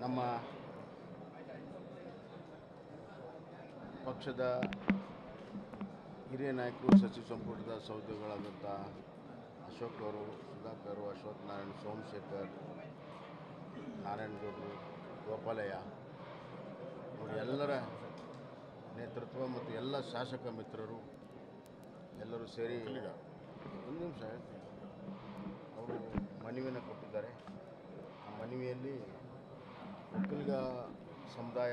ನಮ್ಮ ಪಕ್ಷದ ಹಿರಿಯ ನಾಯಕರು ಸಚಿವ ಸಂಪುಟದ ಸಹೋದ್ಯೋಗಿಗಳಾದಂಥ ಅಶೋಕ್ ಅವರು ಸುಧಾಕರ್ ಅಶ್ವಥ್ ನಾರಾಯಣ್ ಸೋಮಶೇಖರ್ ನಾರಾಯಣಗೌಡರು ಗೋಪಾಲಯ್ಯ ಅವರು ಎಲ್ಲರ ನೇತೃತ್ವ ಮತ್ತು ಎಲ್ಲ ಶಾಸಕ ಮಿತ್ರರು ಎಲ್ಲರೂ ಸೇರಿ ಒಂದು ನಿಮಿಷ ಹೇಳ್ತೀನಿ. ಅವರು ಮನವಿಯನ್ನು ಕೊಟ್ಟಿದ್ದಾರೆ ಆ ಮನವಿಯಲ್ಲಿ ಒಕ್ಕಲಿಗ ಸಮುದಾಯ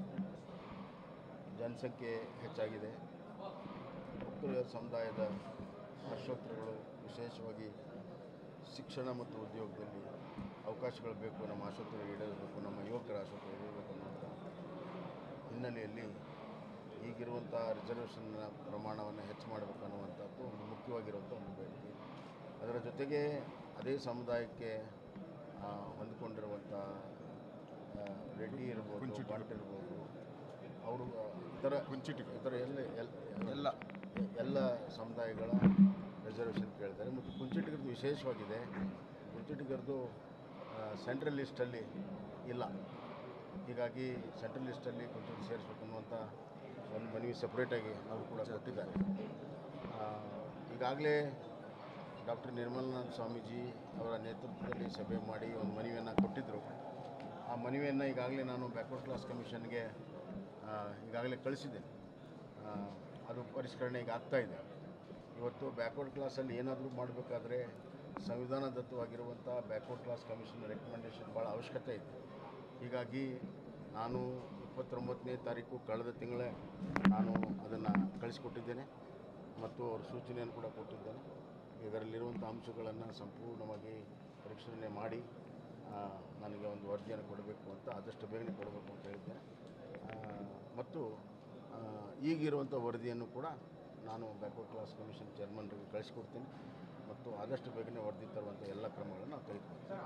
ಜನಸಂಖ್ಯೆ ಹೆಚ್ಚಾಗಿದೆ ಒಕ್ಕಲಿಗ ಸಮುದಾಯದ ಆಶೋತ್ತರಗಳು ವಿಶೇಷವಾಗಿ ಶಿಕ್ಷಣ ಮತ್ತು ಉದ್ಯೋಗದಲ್ಲಿ ಅವಕಾಶಗಳು ಬೇಕು ನಮ್ಮ ಆಶೋತ್ತರಗಳು ಈಡೇರಬೇಕು ನಮ್ಮ ಯುವಕರ ಆಶೋತ್ತರಗಳು ಈಡೇರಬೇಕು ಅನ್ನುವಂಥ ಹಿನ್ನೆಲೆಯಲ್ಲಿ ಈಗಿರುವಂಥ ರಿಸರ್ವೇಷನ್ನ ಪ್ರಮಾಣವನ್ನು ಹೆಚ್ಚು ಮಾಡಬೇಕು ಅನ್ನುವಂಥದ್ದು ಒಂದು ಮುಖ್ಯವಾಗಿರುವಂಥ ಒಂದು ಬೇಡಿಕೆ ಅದರ ಜೊತೆಗೆ ಅದೇ ಸಮುದಾಯಕ್ಕೆ ಆ, ಹೊಂದಿಕೊಂಡಿರುವಂಥ ಆ, ರೆಡ್ಡಿ ಇರ್ಬೋದು ಭಟ್ ಇರ್ಬೋದು ಅವರು ಆ, ಇತರ ಇತರ ಎಲ್ಲ ಎಲ್- ಎಲ್ಲ ಎಲ್ಲ ಸಮುದಾಯಗಳ ರಿಸರ್ವೇಷನ್ ಕೇಳಿದ್ದಾರೆ ಮತ್ತು ಕುಂಚಿಟಿಗರದ್ದು ವಿಶೇಷವಾಗಿದೆ ಕುಂಚಿಟಿಗರದು ಸೆಂಟ್ರಲ್ ಲಿಸ್ಟಲ್ಲಿ ಇಲ್ಲ ಹೀಗಾಗಿ ಸೆಂಟ್ರಲ್ ಲಿಸ್ಟಲ್ಲಿ ಕುಂಚಿಟಿ ಸೇರಿಸ್ಬೇಕು ಅನ್ನುವಂಥ ಒಂದು ಮನವಿ ಸಪ್ರೇಟಾಗಿ ಅವರು ಕೂಡ ಕೊಟ್ಟಿದ್ದಾರೆ ಆ, ಈಗಾಗಲೇ ಡಾಕ್ಟರ್ ನಿರ್ಮಲಾನಂದ ಸ್ವಾಮೀಜಿ ಅವರ ನೇತೃತ್ವದಲ್ಲಿ ಸಭೆ ಮಾಡಿ ಒಂದು ಮನವಿಯನ್ನು ಕೊಟ್ಟಿದ್ದರು ಆ ಮನವಿಯನ್ನು ಈಗಾಗಲೇ ನಾನು ಬ್ಯಾಕ್ವರ್ಡ್ ಕ್ಲಾಸ್ ಕಮಿಷನ್ಗೆ ಆ, ಈಗಾಗಲೇ ಕಳಿಸಿದ್ದೇನೆ ಆ, ಅದು ಪರಿಷ್ಕರಣೆ ಈಗ ಆಗ್ತಾ ಇದೆ ಇವತ್ತು ಬ್ಯಾಕ್ವರ್ಡ್ ಕ್ಲಾಸಲ್ಲಿ ಏನಾದರೂ ಮಾಡಬೇಕಾದ್ರೆ ಸಂವಿಧಾನದತ್ತವಾಗಿರುವಂಥ ಬ್ಯಾಕ್ವರ್ಡ್ ಕ್ಲಾಸ್ ಕಮಿಷನ್ ರೆಕಮೆಂಡೇಷನ್ ಭಾಳ ಅವಶ್ಯಕತೆ ಇದೆ ಹೀಗಾಗಿ ನಾನು ಇಪ್ಪತ್ತೊಂಬತ್ತನೇ ತಾರೀಕು ಕಳೆದ ತಿಂಗಳೇ ನಾನು ಅದನ್ನು ಕಳಿಸಿಕೊಟ್ಟಿದ್ದೇನೆ ಮತ್ತು ಅವ್ರ ಸೂಚನೆಯನ್ನು ಕೂಡ ಕೊಟ್ಟಿದ್ದೇನೆ ಇದರಲ್ಲಿರುವಂಥ ಅಂಶಗಳನ್ನು ಸಂಪೂರ್ಣವಾಗಿ ಪರಿಶೀಲನೆ ಮಾಡಿ ಆ, ನನಗೆ ಒಂದು ವರದಿಯನ್ನು ಕೊಡಬೇಕು ಅಂತ ಆದಷ್ಟು ಬೇಗನೆ ಕೊಡಬೇಕು ಅಂತ ಹೇಳಿದ್ದೇನೆ ಆ, ಮತ್ತು ಆ, ಈಗಿರುವಂಥ ವರದಿಯನ್ನು ಕೂಡ ನಾನು ಬ್ಯಾಕ್ವರ್ಡ್ ಕ್ಲಾಸ್ ಕಮಿಷನ್ ಚೇರ್ಮನ್ರಿಗೆ ಕಳಿಸ್ಕೊಡ್ತೀನಿ ಮತ್ತು ಆದಷ್ಟು ಬೇಗನೆ ವರದಿ ತರುವಂಥ ಎಲ್ಲ ಕ್ರಮಗಳನ್ನು ನಾವು ತೆಗೆದುಕೊಳ್ತೀನಿ